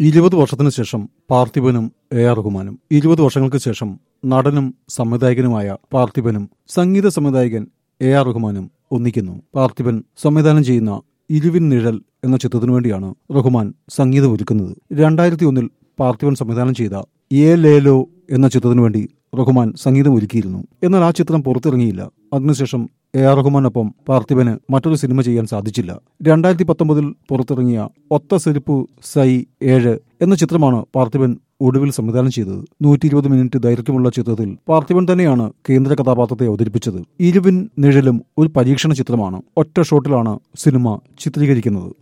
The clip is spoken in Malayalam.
ഇരുപത് വർഷത്തിനു ശേഷം പാർത്ഥിപനും എ ആർ റഹ്മാനും ഇരുപത് വർഷങ്ങൾക്ക് ശേഷം നടനും സംവിധായകനുമായ പാർത്ഥിപനും സംഗീത സംവിധായകൻ എ ആർ റഹ്മാനും ഒന്നിക്കുന്നു പാർത്ഥിപൻ സംവിധാനം ചെയ്യുന്ന ഇരുവിൻ നിഴൽ എന്ന ചിത്രത്തിനു വേണ്ടിയാണ് റഹ്മാൻ സംഗീതം ഒരുക്കുന്നത് രണ്ടായിരത്തി ഒന്നിൽ പാർത്ഥിപൻ സംവിധാനം ചെയ്ത ഏ ലേലോ എന്ന ചിത്രത്തിനു വേണ്ടി റഹ്മാൻ സംഗീതം ഒരുക്കിയിരുന്നു എന്നാൽ ആ ചിത്രം പുറത്തിറങ്ങിയില്ല അതിനുശേഷം എ ആർ റഹ്മാനൊപ്പം പാർത്ഥിപന് മറ്റൊരു സിനിമ ചെയ്യാൻ സാധിച്ചില്ല രണ്ടായിരത്തി പത്തൊമ്പതിൽ പുറത്തിറങ്ങിയ ഒത്ത സെരുപ്പു സൈ ഏഴ് എന്ന ചിത്രമാണ് പാർത്ഥിപൻ ഒടുവിൽ സംവിധാനം ചെയ്തത് നൂറ്റി ഇരുപത് മിനിറ്റ് ദൈർഘ്യമുള്ള ചിത്രത്തിൽ പാർത്ഥിപൻ തന്നെയാണ് കേന്ദ്ര കഥാപാത്രത്തെ അവതരിപ്പിച്ചത് ഇരുവിൻ നിഴലും ഒരു പരീക്ഷണ ചിത്രമാണ് ഒറ്റ ഷോട്ടിലാണ് സിനിമ ചിത്രീകരിക്കുന്നത്